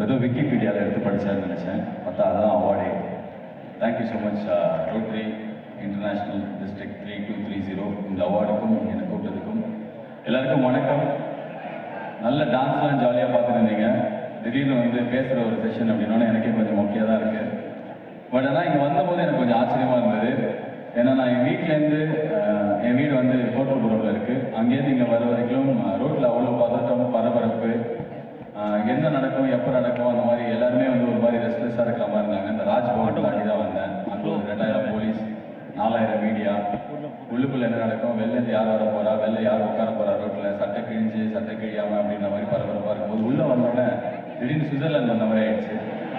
ஏதோ விக்கிபீடியாவில் எடுத்து படிச்சாருன்னு நினச்சேன் பார்த்தா அதான் அவார்டே thank you so much rotary international district three two three zero இந்த அவார்டுக்கும் என்னை கூப்பிட்டதுக்கும் எல்லாருக்கும் வணக்கம் நல்ல டான்ஸ்லாம் ஜாலியாக பார்த்துருந்தீங்க திடீர்னு வந்து பேசுகிற ஒரு செஷன் அப்படின்னா எனக்கே கொஞ்சம் மொக்கையாக தான் இருக்குது பட் ஆனால் இங்கே வந்தபோது எனக்கு கொஞ்சம் ஆச்சரியமாக இருந்தது ஏன்னா நான் என் வீட்டிலேருந்து என் வீடு வந்து கோட்டூர்புரம்ல இருக்குது அங்கேருந்து இங்கே வர வரைக்கும் ரோட்டில் அவ்வளோ பதட்டம் பரபரப்பு ஆஹ் என்ன நடக்கும் எப்போ நடக்கும் அந்த மாதிரி எல்லாருமே வந்து ஒரு மாதிரி ரெஸ்ட்லெஸ்ஸாக இருக்கிற மாதிரி இருந்தாங்க இந்த ராஜ்பவன் தாண்டி தான் வந்தேன் அங்கே ஒரு ரெண்டாயிரம் போலீஸ் நாலாயிரம் மீடியா உள்ளுக்குள்ள என்ன நடக்கும் வெளிலேருந்து யார் வர போறா வெளில யார் உட்கார போறா ரோட்ல சட்டை கிழிஞ்சு சட்டை கிழியாம அப்படின்ற மாதிரி பரபரப்பா இருக்கும்போது உள்ள வந்தோடனே திடீர்னு சுவிட்சர்லாந்து வந்த மாதிரி ஆயிடுச்சு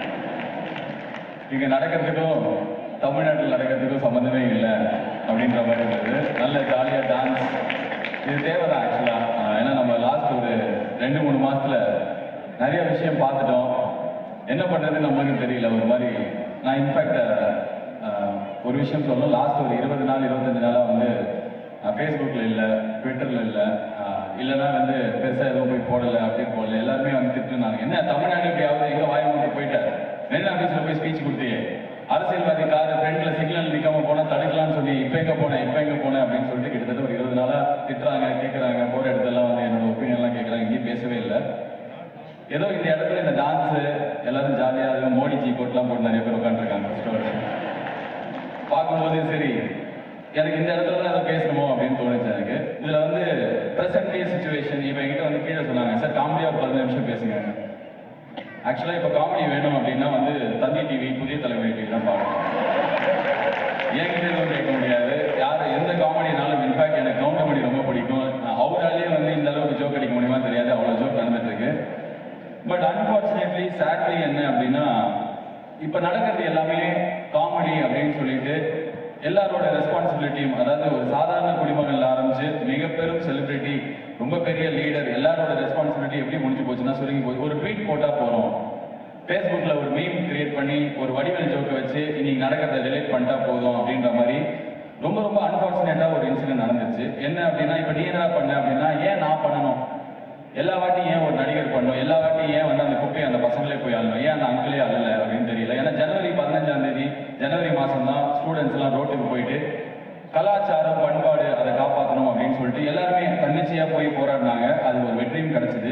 இங்க நடக்கிறதுக்கும் தமிழ்நாட்டில் நடக்கிறதுக்கும் சம்மந்தமே இல்லை அப்படின்ற மாதிரி இருந்தது நல்ல ஜாலியாக டான்ஸ் இது தேவைதான் ஆக்சுவலாக ஏன்னா நம்ம லாஸ்ட் ஒரு ரெண்டு மூணு மாசத்துல நிறைய விஷயம் பார்த்துட்டோம் என்ன பண்ணுறது நம்மளுக்கு தெரியல ஒரு மாதிரி நான் இன்ஃபேக்ட் ஒரு விஷயம் சொல்லணும் லாஸ்ட் ஒரு இருபது நாள் இருபத்தஞ்சு நாளாக வந்து ஃபேஸ்புக்கில் இல்லை ட்விட்டரில் இல்லை இல்லைன்னா வந்து பெருசாக எதுவும் போய் போடலை அப்படின்னு போடல எல்லாருமே வந்து திட்டுனாங்க என்ன தமிழ்நாடு எப்படியாவது எங்கே வாய மூட்டு போயிட்டார் மெரினா ஆஃபீஸில் போய் ஸ்பீச் கொடுத்தியே அரசியல்வாதி கார் ஃப்ரெண்ட்ல சிக்னல் நிக்காம போனா தடுக்கலாம்னு சொல்லி இப்ப எங்க போனேன் இப்ப எங்க போனேன் அப்படின்னு சொல்லிட்டு கிட்டத்தட்ட ஒரு இருபது நாளா திட்டுறாங்க கேட்கறாங்க போற இடத்தெல்லாம் வந்து என்னோட ஒப்பீனியன் எல்லாம் கேட்கறாங்க இங்கேயும் பேசவே இல்லை ஏதோ இந்த இடத்துல இந்த டான்ஸ் எல்லாரும் ஜாலியா இருக்கும் மோடிஜி கோட்லாம் போட்டு நிறைய பேர் உட்காந்துருக்காங்க பார்க்கும்போது சரி எனக்கு இந்த இடத்துல தான் ஏதோ பேசணுமோ அப்படின்னு தோணுச்சு எனக்கு இதுல வந்து பிரசன்ட் டே சுச்சுவேஷன் இப்போ என்கிட்ட வந்து கீழே சொன்னாங்க சார் காமெடியா ஒரு பதினஞ்சு நிமிஷம் பேசுங்க ஆக்சுவலா இப்போ காமெடி வேணும் அப்படின்னா வந்து தந்தி டிவி புதிய தலைமுறை டிவி தான் பார்க்கணும் என்கிட்ட எதுவும் கேட்க முடியாது யார் எந்த காமெடினாலும் இன்ஃபேக்ட் எனக்கு கவுண்ட் காமெடி ரொம்ப பிடிக்கும் அவராலேயே வந்து இந்த அளவுக்கு ஜோக் அடிக்க முடியுமா தெரியாது அவ்வளோ ஜோக் நடந்துட்டு இருக்கு பட் அன்பார்ச்சுனேட்லி சேட்லி என்ன அப்படின்னா இப்போ நடக்கிறது எல்லாமே காமெடி அப்படின்னு சொல்லிட்டு எல்லாரோட ரெஸ்பான்சிபிலிட்டியும் அதாவது ஒரு சாதாரண குடிமகன்ல ஆரம்பிச்சு மிக பெரும் செலிபிரிட்டி ரொம்ப பெரிய லீடர் எல்லாரோட ரெஸ்பான்சிபிலிட்டி எப்படி முடிஞ்சு போச்சுன்னா சுருங்கி போச்சு ஒரு ட்வீட் போட்டா போறோம் ஃபேஸ்புக்ல ஒரு மீம் கிரியேட் பண்ணி ஒரு வடிவேல் ஜோக்கை வச்சு இன்னைக்கு நடக்கிறத ரிலேட் பண்ணிட்டா போதும் அப்படின்ற மாதிரி ரொம்ப ரொம்ப அன்பார்ச்சுனேட்டா ஒரு இன்சிடென்ட் நடந்துச்சு என்ன அப்படின்னா இப்போ நீ என்ன பண்ண அப்படின்னா ஏன் நான் பண்ணணும் எல்லா வாட்டியும் ஏன் ஒரு நடிகர் பண்ணும் எல்லா வாட்டியும் ஏன் வந்து அந்த குப்பையை அந்த பசங்களே போய் ஆளணும் ஏன் அந்த அங்கிளே அழல அப்படின்னு தெரியல ஏன்னா ஜனவரி பதினஞ்சாம் தேதி ஜனவரி மாசம் தான் ஸ்டூடெண்ட்ஸ் எல்லாம் ரோட்டுக்கு போயிட்டு கலாச்சாரம் பண்பாடு அதை காப்பாற்றணும் அப்படின்னு சொல்லிட்டு எல்லாருமே தன்னிச்சையா போய் போராடினாங்க அது ஒரு வெற்றியும் கிடைச்சது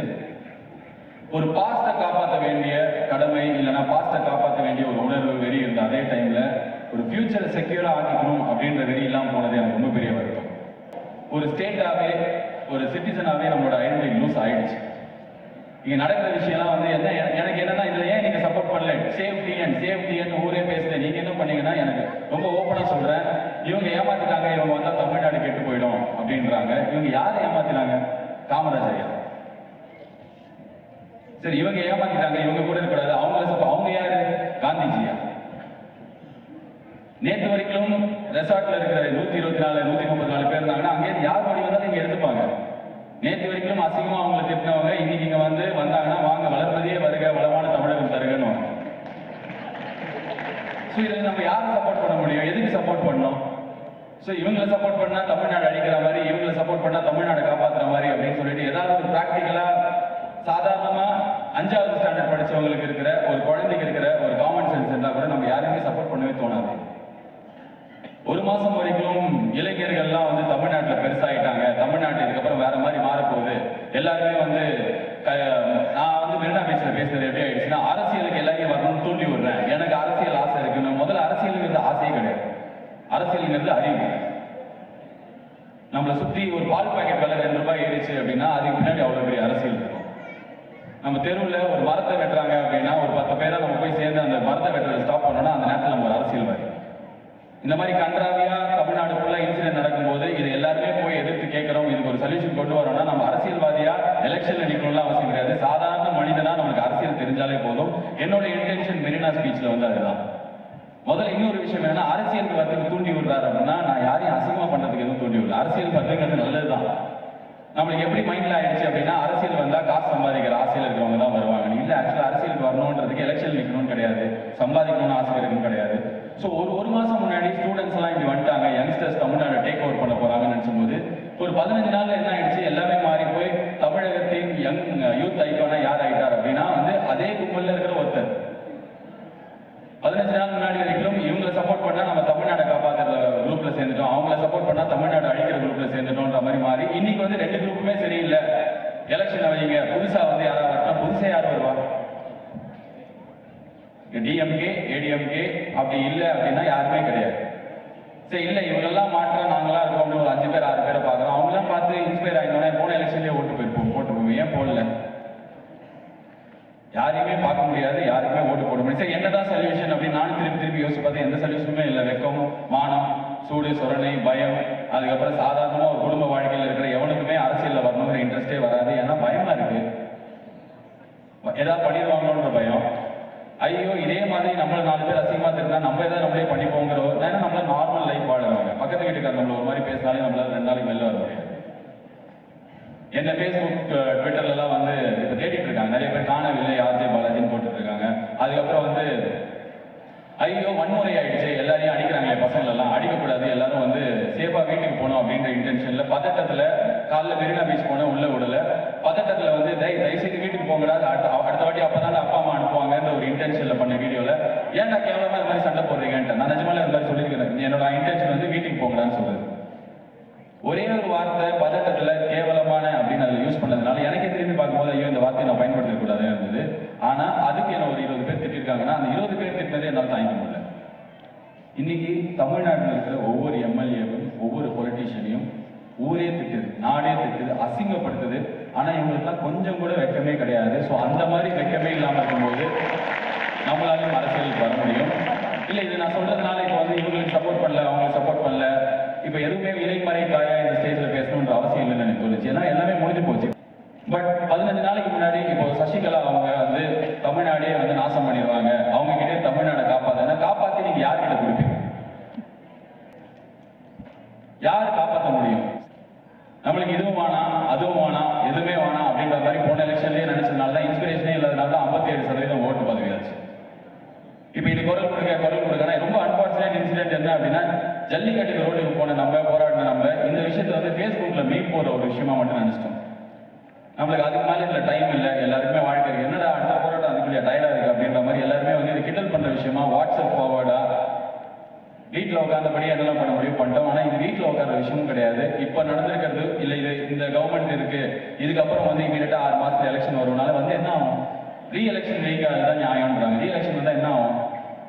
ஒரு பாஸ்ட காப்பாற்ற வேண்டிய கடமை இல்லைன்னா பாஸ்ட காப்பாற்ற வேண்டிய ஒரு உணர்வு வெறி இருந்த அதே டைம்ல ஒரு ஃபியூச்சரை செக்யூரா ஆக்கிக்கணும் அப்படின்ற வெறி இல்லாம போனது எனக்கு ரொம்ப பெரிய வருத்தம் ஒரு ஸ்டேட்டாவே ஒரு சிட்டிசனாவே நம்மளோட ஐடென்டிட்டி லூஸ் ஆயிடுச்சு இங்க நடக்கிற விஷயம்லாம் வந்து என்ன எ- எனக்கு என்னன்னா இதுல ஏன் நீங்க சப்போர்ட் பண்ணல சேஃப்டி அண்ட் சேஃப்டி ஊரே பேசுறேன் நீங்க என்ன பண்ணீங்கன்னா எனக்கு ரொம்ப ஓப்பனா சொல்றேன் இவங்க ஏமாத்திட்டாங்க இவங்க வந்தா தமிழ்நாடு கெட்டு போயிடும் அப்படின்றாங்க இவங்க யாரை ஏமாத்தினாங்க காமராஜரையா சரி இவங்க ஏமாத்திட்டாங்க இவங்க கூட இருக்கக்கூடாது அவங்கள support- அவங்க யாரு காந்திஜியா நேத்து வரைக்கும் ரெசார்ட்ல இருக்கிற நூத்தி இருபத்தி நாலு நூத்தி முப்பத்தி நாலு பேர் இருந்தாங்கன்னா அங்கே யார் வழி வந்தாலும் இங்க எடுத்துப்பாங்க நேத்து வரைக்கும் அசிங்கமா அவங்களை திட்டினவங்க இன்னைக்கு இங்க வந்து வந்தாங்கன்னா வாங்க வளர்மதியே வருக வளமான தமிழகம் தருகன்னு ஸோ இதில் நம்ம யாரை சப்போர்ட் பண்ண முடியும் எதுக்கு சப்போர்ட் பண்ணோம் ஸோ இவங்களை சப்போர்ட் பண்ணா தமிழ்நாடு அடிக்கிற மாதிரி இவங்களை சப்போர்ட் பண்ணா தமிழ்நாடு காப்பாத்துற மாதிரி அப்படின்னு சொல்லிட்டு ஏதாவது ஒரு ப்ராக்டிக்கலா சாதாரணமா அஞ்சாவது ஸ்டாண்டர்ட் படிச்சவங்களுக்கு இருக்கிற ஒரு குழந்தைக்கு இருக்கிற ஒரு காமன் சென்ஸ் இருந்தா கூட நம்ம யாருமே சப்போர்ட் பண்ணவே தோணாது ஒரு மாசம் வரைக்கும் இளைஞர்கள்லாம் வந்து தமிழ்நாட்டுல பெருசாயிட்டாங்க தமிழ்நாட்டு இதுக்கப்புறம் வேற மாதிரி மாறப்போகுது எல்லாருமே வந்து க- நான் வந்து மெரினா பீச்ல பேசுறது எப்படி ஆயிடுச்சுன்னா அரசியலுக்கு எல்லாரையும் வரணும்னு தூண்டி விடுறேன் எனக்கு அரசியல் ஆசை இருக்குன்னு முதல்ல அரசியலுங்கிறது ஆசையே கிடையாது அரசியலுங்கிறது அறிவு நம்மளை சுத்தி ஒரு பால் பாக்கெட் விலை ரெண்டு ரூபாய் ஏறிச்சு அப்படின்னா அதுக்கு பின்னாடி அவ்வளவு பெரிய அரசியல் இருக்கும் நம்ம தெருவுல ஒரு மரத்தை வெட்டுறாங்க அப்படின்னா ஒரு பத்து பேரை நம்ம போய் சேர்ந்து அந்த மரத்தை வெட்டுறதை ஸ்டாப் பண்ணோம்னா அந்த நேரத்தில் நம்ம ஒரு அரசியல்வாதி இந்த மாதிரி கன்றாவியா தமிழ்நாடு ஃபுல்லா இன்சிடென்ட் நடக்கும்போது இது எல்லாருமே போய் எதிர்த்து கேட்கிறோம் இதுக்கு ஒரு சொல்யூஷன் கொண்டு வரோம்னா நம்ம அரசியல்வாதியா எலெக்ஷன்ல நிக்கணும்லாம் அவசியம் கிடையாது சாதாரண மனிதனா நமக்கு அரசியல் தெரிஞ்சாலே போதும் என்னோட இன்டென்ஷன் மெரினா ஸ்பீச்ல வந்து அதுதான் முதல்ல இன்னொரு விஷயம் என்னன்னா அரசியலுக்கு வரதுக்கு தூண்டி விடுறாரு அப்படின்னா நான் யாரையும் அசிங்கமா பண்றதுக்கு எதுவும் தூண்டி விடல அரசியல் பண்றதுங்கிறது நல்லதுதான் நம்மளுக்கு எப்படி மைண்ட்ல ஆயிடுச்சு அப்படின்னா அரசியல் வந்தா காசு சம்பாதிக்கிற ஆசையில் இருக்கிறவங்க தான் வருவாங்க இல்ல ஆக்சுவலா அரசியலுக்கு வரணுன்றதுக்கு எலெக்ஷன் நிக்கணும்னு கிடையாது சம்பாதிக்கணும்னு ஆசை இருக்குன்னு கிடையாது ஸோ ஒரு ஒரு மாசம் முன்னாடி ஸ்டூடெண்ட்ஸ் எல்லாம் இப்படி வந்துட்டாங்க யங்ஸ்டர்ஸ் தமிழ்நாடு டேக் ஓவர் பண்ண போறாங்கன்னு நினைச்சும்போது ஒரு பதினஞ்சு நாள்ல என்ன ஆயிடுச்சு எல்லாமே மாறி போய் தமிழகத்தின் யங் யூத் ஐக்கானா யார் ஆயிட்டார் அப்படின்னா வந்து அதே கும்பல்ல இருக்கிற டிஎம்கே ஏடிஎம்கே அப்படி இல்லை அப்படின்னா யாருமே கிடையாது சரி இல்லை இவங்கெல்லாம் மாற்ற நாங்களா இருக்கோம்னு ஒரு அஞ்சு பேர் ஆறு பேரை பார்க்குறோம் அவங்களாம் பார்த்து இன்ஸ்பயர் ஆகிட்டோம்னா போன எலெக்ஷன்லேயே ஓட்டு போயிருப்போம் போட்டு போவோம் ஏன் போடல யாரையுமே பார்க்க முடியாது யாருக்குமே ஓட்டு போட முடியாது சரி என்னதான் சொல்யூஷன் அப்படின்னு நானும் திருப்பி திருப்பி யோசிச்சு பார்த்தேன் எந்த சொல்யூஷனுமே இல்லை வெக்கம் மானம் சூடு சொரணை பயம் அதுக்கப்புறம் சாதாரணமாக ஒரு குடும்ப வாழ்க்கையில் இருக்கிற எவனுக்குமே அரசியலில் வரணுங்கிற இன்ட்ரெஸ்டே வராது ஏன்னா பயமா இருக்கு ஏதாவது பண்ணிடுவாங்களோன்ற பயம் ஐயோ இதே மாதிரி நம்மள நாலு பேர் அசிங்கமா தெரிஞ்சா நம்ம ஏதாவது நம்மளே பண்ணிப்போங்கிற ஒரு- ஏன்னா நம்மள நார்மல் லைஃப் வாழுவாங்க பக்கத்து வீட்டுக்காரர் நம்மள ஒரு மாதிரி பேசினாலே நம்மளால ரெண்டு நாளைக்கு வெளில வர முடியாது என்ன ஃபேஸ்புக் ட்விட்டர்ல எல்லாம் வந்து இப்ப தேடிட்டு இருக்காங்க நிறைய பேர் காணவில்லை ஆர்ஜே பாலாஜின்னு போட்டுட்டு இருக்காங்க அதுக்கப்புறம் வந்து ஐயோ வன்முறை ஆயிடுச்சு எல்லாரையும் அடிக்கிறாங்களே பசங்க எல்லாம் அடிக்கக்கூடாது எல்லாரும் வந்து சேஃபா வீட்டுக்கு போகணும் அப்படின்ற இன்டென்ஷன்ல பதட்டத்துல காலைல மெரினா பீச் போனேன் உள்ள விடல பதட்டத்துல வந்து தயவு தயவு செய்து வீட்டுக்கு போங்கடா அடுத்த அடுத்த வாட்டி அப்பதான் அப்பா அம்மா அனுப்புவாங்கன்ற ஒரு இன்டென்ஷன்ல பண்ண வீடியோல ஏன்டா கேவலமா இந்த மாதிரி சண்டை போடுறீங்கன்ட்டு நான் நிஜமால இந்த மாதிரி சொல்லியிருக்கிறேன் என்னோட இன்டென்ஷன் வந்து வீட்டுக்கு போங்கடான்னு சொல்லுது ஒரே ஒரு வார்த்தை பதட்டத்துல கேவலமான அப்படின்னு அதை யூஸ் பண்ணதுனால எனக்கே திரும்பி பார்க்கும்போது ஐயோ இந்த வார்த்தையை நான் பயன்படுத்தக் கூடாதுன்னு இருந்தது ஆனா அதுக்கு என்ன ஒரு இருபது பேர் திட்டிருக்காங்கன்னா அந்த இருபது பேர் திட்டினதே என்னால் தாங்கிக்க முடியல இன்னைக்கு தமிழ்நாட்டில் இருக்கிற ஒவ்வொரு எம்எல்ஏவும் ஒவ்வொரு பொலிட்டீஷியனையும் ஊரே திட்டுது நாடே திட்டுது அசிங்கப்படுத்துது ஆனா இவங்களுக்குலாம் கொஞ்சம் கூட வெக்கமே கிடையாது ஸோ அந்த மாதிரி வெக்கமே இல்லாம இருக்கும்போது நம்மளாலையும் அரசியலுக்கு வர முடியும் இல்ல இது நான் சொல்றதுனால இப்போ வந்து இவங்களுக்கு சப்போர்ட் பண்ணல அவங்களுக்கு சப்போர்ட் பண்ணல இப்போ எதுவுமே இலைமறை காயா இந்த ஸ்டேஜ்ல பேசணுன்ற அவசியம் இல்லைன்னு எனக்கு தோணுச்சு ஏன்னா எல்லாமே முடிஞ்சு போச்சு பட் பதினஞ்சு நாளைக்கு முன்னாடி இப்போ சசிகலா அவங்க வந்து தமிழ்நாடே வந்து நாசம் பண்ணிடுவாங்க அவங்க கிட்டே தமிழ்நாடை காப்பாத்த காப்பாத்தி நீங்க யார்கிட்ட கொடுப்பீங்க யார் காப்பாற்ற முடியும் நம்மளுக்கு இதுவும் வேணாம் அதுவும் வேணாம் எதுவுமே வேணாம் அப்படின்ற மாதிரி போன எலெக்ஷன்லயே நினைச்சதுனால தான் இன்ஸ்பிரேஷனே இல்லாதனால தான் ஐம்பத்தி ஏழு சதவீதம் ஓட்டு பதவியாச்சு இப்போ இது குரல் கொடுக்க குரல் கொடுக்க ரொம்ப அன்பார்ச்சுனேட் இன்சிடென்ட் என்ன அப்படின்னா ஜல்லிக்கட்டுக்கு ரோடுக்கு போன நம்ம போராடின நம்ம இந்த விஷயத்தை வந்து ஃபேஸ்புக்ல மீட் போற ஒரு விஷயமா மட்டும் நினைச்சிட்டோம் நம்மளுக்கு அதுக்கு மேல இதுல டைம் இல்லை எல்லாருக்குமே வாழ்க்கை இருக்கு என்னடா அடுத்த போராட்டம் அதுக்குள்ளே டயர்டா இருக்கு அப்படின்ற மாதிரி எல்லாருமே வந்து இது கிண்டல் பண்ற விஷயமா வாட்ஸ்அப் ஃபார்வர்டா வீட்டில் உட்காந்தபடி என்னெல்லாம் பண்ண முடியும் பண்ணிட்டோம் ஆனால் இது வீட்டில் உட்கார விஷயமும் கிடையாது இப்போ நடந்திருக்கிறது இல்லை இது இந்த கவர்மெண்ட் இருக்கு இதுக்கப்புறம் வந்து இமீடியட்டாக ஆறு மாசத்துல எலெக்ஷன் வரும்னால வந்து என்ன ஆகும் ரீ எலெக்ஷன் வெயிக்காக தான் நியாயம்ன்றாங்க ரீ எலெக்ஷன் வந்தால் என்ன ஆகும்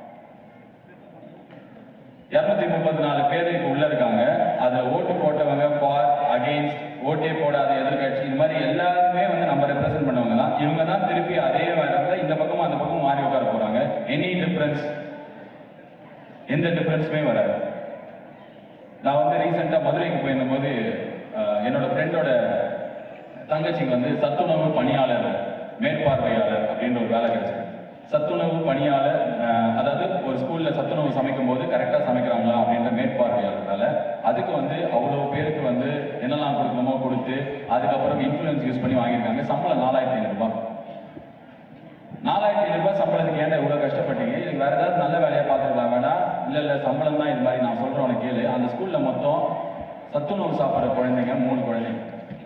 இருநூத்தி முப்பத்தி நாலு பேர் இப்போ உள்ள இருக்காங்க அதுல ஓட்டு போட்டவங்க ஃபார் அகெயின்ஸ்ட் ஓட்டே போடாத எதிர்கட்சி இது மாதிரி எல்லாருமே வந்து நம்ம ரெப்ரசென்ட் பண்ணவங்க தான் இவங்க தான் திருப்பி அதே நேரத்தில் இந்த பக்கமும் அந்த பக்கமும் மாறி உட்கார போறாங்க எனி டிஃபரன்ஸ் எந்த டிஃபரன்ஸுமே வராது நான் வந்து ரீசெண்டாக மதுரைக்கு போயிருந்தபோது அஹ், என்னோட ஃப்ரெண்டோட தங்கச்சிக்கு வந்து சத்துணவு பணியாளர் மேற்பார்வையாளர் அப்படின்ற ஒரு வேலை கிடைச்சது சத்துணவு பணியாளர் அஹ், அதாவது ஒரு ஸ்கூல்ல சத்துணவு சமைக்கும் போது கரெக்டாக சமைக்கிறாங்களா அப்படின்ற மேற்பார்வையாளர் வேலை அதுக்கு வந்து அவ்வளோ பேருக்கு வந்து என்னெல்லாம் கொடுக்கணுமோ கொடுத்து அதுக்கப்புறம் இன்ஃப்ளூயன்ஸ் யூஸ் பண்ணி வாங்கியிருக்காங்க சம்பளம் நாலாயிரத்தி ஐநூறுபா நாலாயிரத்தி ஐநூறு ரூபாய் சம்பளத்துக்கு ஏன்டா இவ்வளவு கஷ்டப்பட்டீங்க இதுக்கு வேற ஏதாவது நல்ல வேலையா பார்த்துக்கலாம் வேணாம் இல்ல இல்ல சம்பளம் தான் இது மாதிரி நான் சொல்றேன் உனக்கு கேளு அந்த ஸ்கூல்ல மொத்தம் சத்துணவு சாப்பிடுற குழந்தைங்க மூணு குழந்தைங்க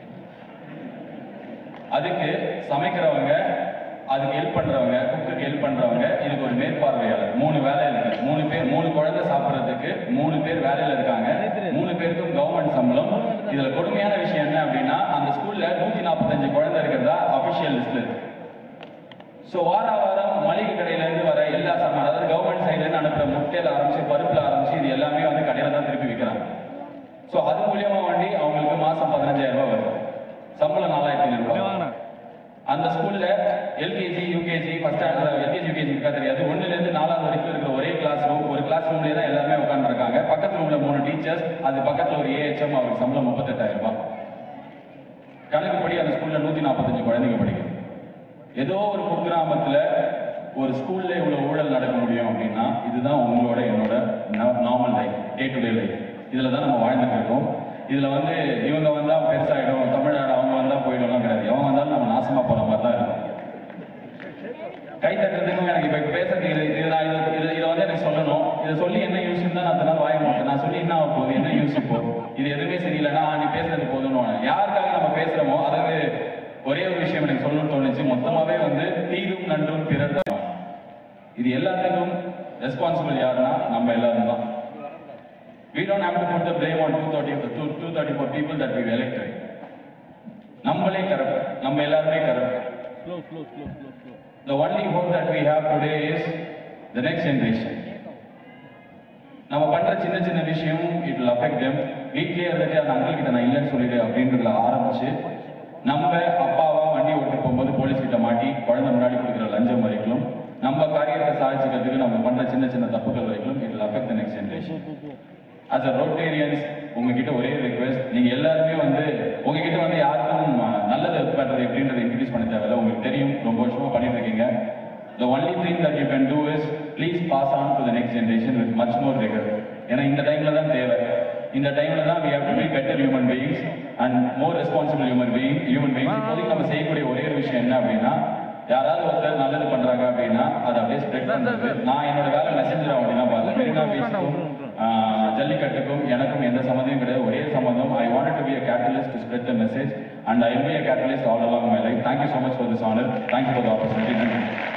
அதுக்கு சமைக்கிறவங்க அதுக்கு ஹெல்ப் பண்றவங்க குக்குக்கு ஹெல்ப் பண்றவங்க இதுக்கு ஒரு மேற்பார்வையாளர் மூணு வேலை இருக்கு மூணு பேர் மூணு குழந்தை சாப்பிடுறதுக்கு மூணு பேர் வேலையில இருக்காங்க மூணு பேருக்கும் கவர்மெண்ட் சம்பளம் இதுல கொடுமையான விஷயம் என்ன அப்படின்னா அந்த ஸ்கூல்ல நூத்தி நாற்பத்தஞ்சு குழந்தை இருக்கிறதா அபிஷியல் லிஸ்ட்ல இருக்கு ஸோ வார வாரம் மளிகை கடையில இருந்து வர எல்லா சாமான் அதாவது கவர்மெண்ட் சைடுல இருந்து அனுப்புற முட்டையில ஆரம்பிச்சு பருப்புல ஆரம்பிச்சு இது எல்லாமே வந்து கடையில தான் திருப்பி விற்கிறாங்க ஸோ அது மூலியமா வண்டி அவங்களுக்கு மாசம் பதினஞ்சாயிரம் ரூபாய் வருது சம்பளம் நாலாயிரத்தி ஐநூறு ரூபாய் அந்த ஸ்கூல்ல LKG UKG first standard LKG UKG இருக்கா தெரியாது ஒண்ணுல இருந்து நாலாவது வரைக்கும் இருக்கிற ஒரே கிளாஸ் ரூம் ஒரு கிளாஸ் ரூம்லயே தான் எல்லாருமே உட்காந்துருக்காங்க பக்கத்து ரூம்ல மூணு டீச்சர்ஸ் அது பக்கத்துல ஒரு ஏஹெச்எம் அவருக்கு சம்பளம் முப்பத்தெட்டாயிரம் ரூபாய் கணக்குப்படி அந்த ஸ்கூல்ல நூத்தி நாற்பத்தஞ்சு குழந்தைங்க படிக்குது ஏதோ ஒரு குக்கிராமத்துல ஒரு ஸ்கூல்ல இவ்வளவு ஊழல் நடக்க முடியும் அப்படின்னா இதுதான் உங்களோட என்னோட normal life day to day life இதுல தான் நம்ம வாழ்ந்துட்டு இருக்கோம் இதுல வந்து இவங்க வந்தா பெருசாயிடும் தமிழ்நாடு அவங்க வந்தா போயிடும்லாம் கிடையாது எவன் வந்தாலும் நம்ம நாசமா போற மாதிரி தான் இருக்கும் கை தட்டுறதுக்கும் எனக்கு இப்ப இப்ப பேசுறது இது இது நான் இது இது இதை வந்து எனக்கு சொல்லணும் இதை சொல்லி என்ன யூஸ் தான் நான் அதனால வாய மாட்டேன் நான் சொல்லி என்ன ஆக போகுது என்ன யூஸ் இப்போ இது எதுவுமே சரியில்லைன்னா ஆ, நீ பேசுறது போதும்னு யாருக்காக நம்ம பேசுறோமோ அதாவது ஒரே ஒரு விஷயம் எனக்கு சொல்லணும்னு தோணுச்சு மொத்தமாவே வந்து தீதும் நன்றும் பிறர் தான். இது எல்லாத்துக்கும் ரெஸ்பான்சிபிள் யாருன்னா நம்ம எல்லாரும் தான் we don't have to put the blame on 230 two- 234 people that we've elected நம்மளே கரெக்ட் நம்ம எல்லாருமே correct Slow, slow, slow, slow, slow. The only hope that we have today is the next generation நம்ம பண்ற சின்ன சின்ன விஷயம் it will affect them வீட்லயே இருந்துட்டு அந்த அங்கிள் கிட்ட நான் இல்லைன்னு சொல்லிட்டு அப்படின்றதுல ஆரம்பிச்சு நம்ம அப்பாவா வண்டி ஓட்டு போகும்போது போலீஸ் கிட்ட மாட்டி குழந்தை முன்னாடி கொடுக்குற லஞ்சம் வரைக்கும் நம்ம காரியத்தை சாதிச்சுக்கிறதுக்கு நம்ம பண்ற சின்ன சின்ன தப்புகள் வரைக்கும் it will affect the next generation as a Rotarians உங்ககிட்ட ஒரே ரிக்வெஸ்ட் நீங்க எல்லாருமே வந்து உங்ககிட்ட வந்து யாருக்கும் அஹ், நல்லது பண்றது எப்படின்றத இன்ட்ரடியூஸ் பண்ண தேவையில்ல உங்களுக்கு தெரியும் ரொம்ப வருஷமா பண்ணிட்டு இருக்கீங்க the only thing that you can do is please pass on to the next generation with much more rigor ஏன்னா இந்த டைம்ல தான் தேவை இந்த டைம்ல தான் we have to be better human beings and more responsible human being human beings இப்போதைக்கு நம்ம செய்யக்கூடிய ஒரே ஒரு விஷயம் என்ன அப்படின்னா யாராவது ஒருத்தர் நல்லது பண்றாங்க அப்படின்னா அதை அப்படியே ஸ்ப்ரெட் பண்றது நான் என்னோட வேலை மெசேஞ்சர் அப்படின்னா பார்த்தேன் மெரினா பீச்சுக்கும் ஆஹ், ஜல்லிக்கட்டுக்கும் எனக்கும் எந்த சம்மந்தமும் கிடையாது ஒரே சம்மந்தம் I want to be a catalyst to spread the message and I be a catalyst all along my life thank you so much for this honour thank you for the opportunity நன்றி